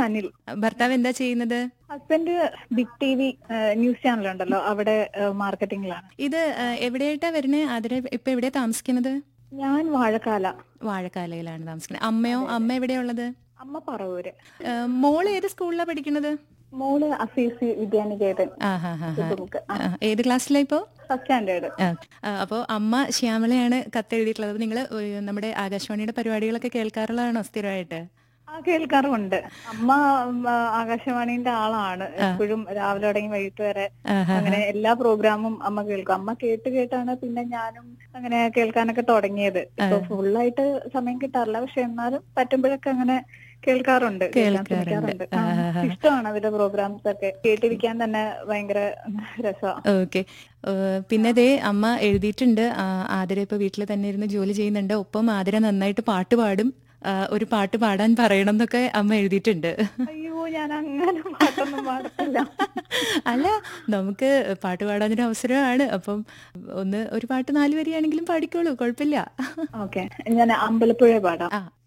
സനിൽ ഭർത്താവ് എന്താ ചെയ്യുന്നത് husband Big T V news channel ഉണ്ടല്ലോ അവിടെ മാർക്കറ്റിംഗിലാണ് ഇത് ആ, എവിടെയായിട്ടാ വരുന്നത് അതിന് ഇപ്പൊ എവിടെയാ താമസിക്കുന്നത് ഞാൻ വാഴക്കാല വാഴക്കാലയിലാണ് താമസിക്കുന്നത് അമ്മയോ അമ്മ എവിടെയുള്ളത് അമ്മ പറവൂര് ആ, മോള് ഏത് സ്കൂളിലാണ് പഠിക്കുന്നത് മോള് അസീസി വിദ്യാനികേതൻ ആ ഹാ ഹാ ഹാ നമുക്ക് ആ, ഏത് ക്ലാസ്സിലാ ഇപ്പോ ഫസ്റ്റ് സ്റ്റാൻഡേർഡ് അപ്പോൾ അമ്മ ശ്യാമളയാണ് കത്തെഴുതിയിട്ടുള്ളത് അപ്പോൾ നിങ്ങൾ നമ്മുടെ ആകാശവാണിയുടെ പരിപാടികളൊക്കെ കേൾക്കാറുള്ളതാണോ സ്ഥിരമായിട്ട് ആ കേൾക്കാറുമുണ്ട് അമ്മ ഉം, ആ, ആകാശവാണിന്റെ ആളാണ് എപ്പോഴും രാവിലെ തുടങ്ങി വൈകിട്ട് വരെ ആഹാ. അങ്ങനെ എല്ലാ പ്രോഗ്രാമും അമ്മ കേൾക്കും അമ്മ കേട്ട് കേട്ടാണ് പിന്നെ ഞാനും അങ്ങനെ കേൾക്കാനൊക്കെ തുടങ്ങിയത് ഇപ്പൊ ഫുള്ളായിട്ട് സമയം കിട്ടാറില്ല പക്ഷെ എന്നാലും പറ്റുമ്പോഴൊക്കെ അങ്ങനെ കേൾക്കാറുണ്ട് കേൾക്കാൻ ശ്രമിക്കാറുണ്ട് ആ, ഇഷ്ടമാണ് അവരുടെ പ്രോഗ്രാംസ് ഒക്കെ കേട്ടിരിക്കാൻ തന്നെ ഭയങ്കര രസമാണ് ഓക്കെ പിന്നെ ദേ അമ്മ എഴുതിയിട്ടുണ്ട് ആ, ആതിര ഇപ്പൊ വീട്ടിൽ തന്നെ ഇരുന്ന് ജോലി ചെയ്യുന്നുണ്ട് ഒപ്പം ആതിര നന്നായിട്ട് പാട്ട് പാടും ആ, ഒരു പാട്ട് പാടാൻ പറയണം എന്നൊക്കെ അമ്മ എഴുതിയിട്ടുണ്ട് അയ്യോ ഞാൻ അങ്ങനെ പാട്ടൊന്നും പാടത്തില്ല അല്ല നമുക്ക് പാട്ട് പാടാനൊരു അവസരമാണ് അപ്പം ഒന്ന് ഒരു പാട്ട് നാല് വരിയാണെങ്കിലും പാടിക്കോളൂ കുഴപ്പമില്ല ഓക്കെ ഞാൻ അമ്പലപ്പുഴ പാടാം ആ